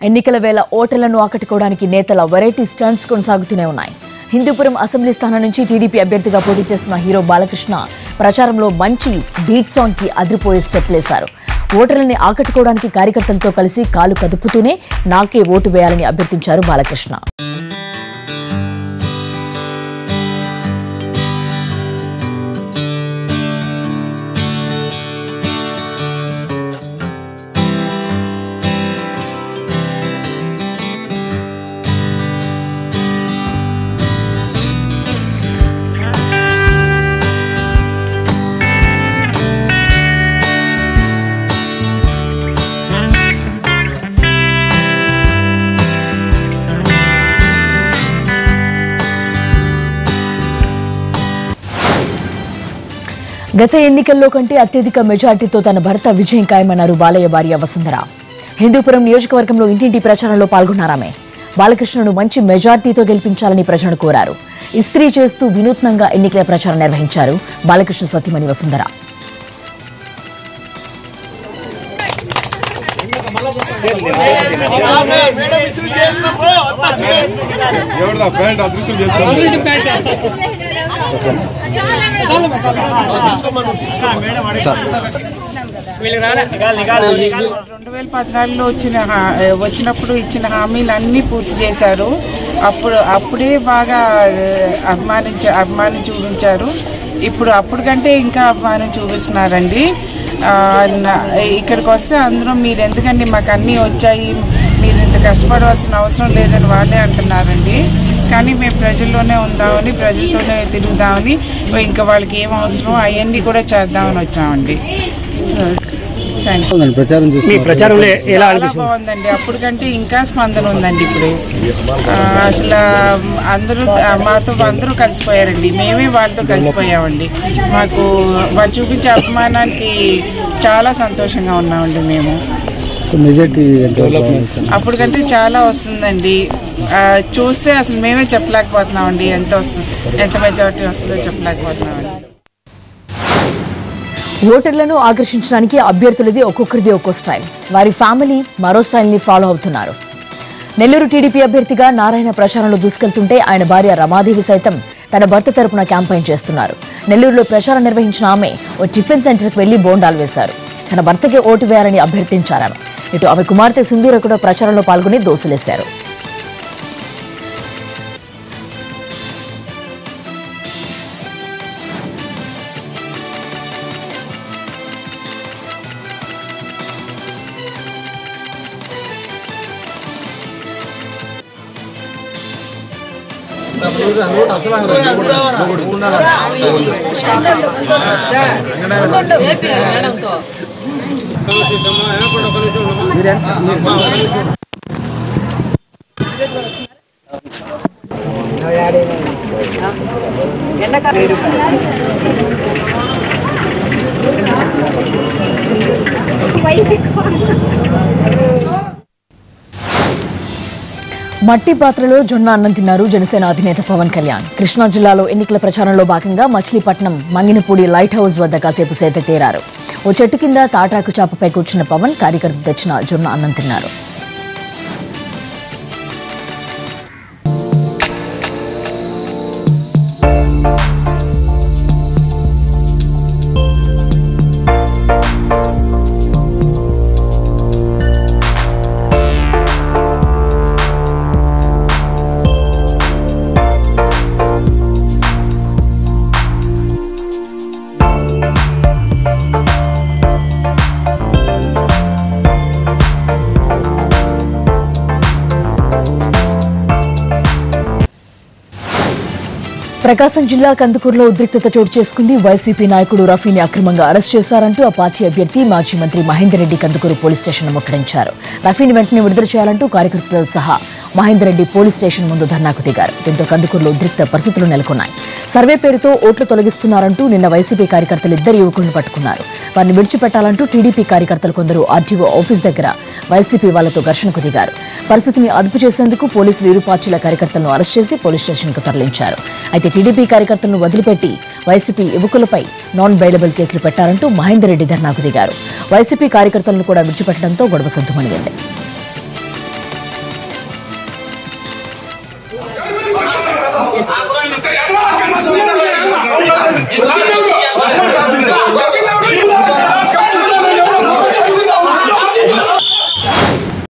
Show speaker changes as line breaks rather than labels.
ఎన్నికల వేళ ఓటర్లను ఆకట్టుకోవడానికి నేతల వెరైటీ స్టంట్స్ కొనసాగుతూనే ఉన్నాయి హిందూపురం అసెంబ్లీ స్థానం నుంచి టీడీపీ అభ్యర్థిగా పోటీ చేస్తున్న హీరో బాలకృష్ణ ప్రచారంలో మంచి బీట్ సాంగ్ కి అదిరిపోయే స్టెప్లేశారు ఓటర్లని ఆకట్టుకోవడానికి కార్యకర్తలతో కలిసి కాలు కదుపుతూనే నాకే ఓటు వేయాలని అభ్యర్థించారు బాలకృష్ణ గత ఎన్నికల్లో కంటే అత్యధిక మెజార్టీతో తన భర్త విజయం ఖాయమన్నారు బాలయ్య భార్య వసుంధర హిందూపురం నియోజకవర్గంలో ఇంటింటి ప్రచారంలో పాల్గొన్నారామె బాలకృష్ణను మంచి మెజార్టీతో గెలిపించాలని ప్రజలను కోరారు ఇస్త్రీ చేస్తూ వినూత్నంగా ఎన్నికల ప్రచారం నిర్వహించారు బాలకృష్ణ సతీమణి వసుంధర
ఎవరిదా ప్యాంట్ అదృష్టం చేసుకోండి
రెండు వేల పద్నాలుగులో వచ్చిన హా- వచ్చినప్పుడు ఇచ్చిన హామీలు అన్ని పూర్తి చేశారు అప్పుడు అప్పుడే బాగా ఆ, అభిమానించ అభిమానం చూపించారు ఇప్పుడు అప్పుడు కంటే ఇంకా అభిమానం చూపిస్తున్నారండి ఆ, నా- ఇక్కడికి వస్తే అందరూ మీరు ఎందుకండి మాకు అన్నీ వచ్చాయి మీరు ఇంత కష్టపడవలసిన అవసరం లేదని వాళ్ళే అంటున్నారండి కానీ మేము ప్రజల్లోనే ఉందామని ప్రజలతోనే తిరుగుదామని ఇంకా వాళ్ళకి ఏం అవసరం అవన్నీ కూడా చేద్దామని వచ్చామండి థ్యాంక్ యూ
ఉందండి ప్రచారం
మీ
చూస్తున్నారు
ప్రచారంలో ఎలా
చాలా
అనిపిస్తుంది
బాగుందండి అప్పుడు కంటే ఇంకా స్పందన ఉందండి ఇప్పుడు ఆ, అసలు అందరూ ఆ, మాతో అందరూ కలిసిపోయారండి మేమే వాళ్ళతో కలిసిపోయామండి మాకు వాళ్ళు చూపించే అభిమానానికి చాలా సంతోషంగా ఉన్నామండి మేము
మెజార్టీ ఎంత వస్తుంది?
అప్పుడు కంటే చాలా వస్తుందండి ఆ, చూస్తే అసలు మేమే చెప్పలేకపోతున్నామండి ఎంత వస్తుంది ఎంత మెజారిటీ వస్తుందో చెప్పలేకపోతున్నామండి
ఓటర్లను ఆకర్షించడానికి అభ్యర్థులది ఒక్కొక్కరిది ఒక్కో స్టైల్ వారి ఫ్యామిలీ మరో స్టైల్ని ఫాలో అవుతున్నారు నెల్లూరు టీడీపీ అభ్యర్థిగా నారాయణ ప్రచారంలో దూసుకెళ్తుంటే ఆయన భార్య రమాదేవి సైతం తన భర్త తరపున క్యాంపెయిన్ చేస్తున్నారు నెల్లూరులో ప్రచారం నిర్వహించిన ఆమె ఓ టిఫిన్ సెంటర్కి వెళ్లి బోండాలు వేశారు తన భర్తకి ఓటు వేయాలని అభ్యర్థించారు ఆమె ఇటు ఆమె కుమార్తె సింధూర కూడా ప్రచారంలో పాల్గొని దోసులేశారు మట్టి పాత్రలో జొన్న అన్నం తిన్నారు జనసేన అధినేత పవన్ కళ్యాణ్ కృష్ణా జిల్లాలో ఎన్నికల ప్రచారంలో భాగంగా మచిలీపట్నం మంగినపూడి లైట్ హౌస్ వద్ద కాసేపు సేద తీరారు ఓ చెట్టు కింద తాటాకు చాపపై కూర్చున్న పవన్ కార్యకర్తలు తెచ్చిన జొన్న అన్నం తిన్నారు ప్రకాశం జిల్లా కందుకూరులో ఉద్రిక్తత చోటు చేసుకుంది వైసీపీ నాయకుడు రఫీని అక్రమంగా అరెస్ట్ చేశారంటూ ఆ పార్టీ అభ్యర్థి మాజీ మంత్రి మహేందర్ రెడ్డి కందుకూరు పోలీస్ స్టేషన్ ముట్టడించారు రఫీని వెంటనే విడుదల చేయాలంటూ కార్యకర్తలతో సహా మహేందర్ రెడ్డి పోలీస్ స్టేషన్ ముందు ధర్నాకు దిగారు దీంతో కందుకూరులో ఉద్రిక్త పరిస్థితులు నెలకొన్నాయి సర్వే పేరుతో ఓట్లు తొలగిస్తున్నారంటూ నిన్న వైసీపీ కార్యకర్తలు ఇద్దరు యువకులను పట్టుకున్నారు వారిని విడిచిపెట్టాలంటూ టీడీపీ కార్యకర్తలు కొందరు ఆర్టీఓ ఆఫీస్ దగ్గర వైసీపీ వాళ్లతో ఘర్షణకు దిగారు పరిస్థితిని అదుపు చేసేందుకు పోలీసులు ఇరు పార్టీల కార్యకర్తలను అరెస్ట్ చేసి పోలీస్ స్టేషన్కు తరలించారు అయితే టీడీపీ కార్యకర్తలను వదిలిపెట్టి వైసీపీ యువకులపై నాన్ బెయిలబుల్ కేసులు పెట్టారంటూ మహేందర్ రెడ్డి ధర్నాకు దిగారు వైసీపీ కార్యకర్తలను కూడా విడిచిపెట్టడంతో గొడవ సద్దుమణిగింది
ఆ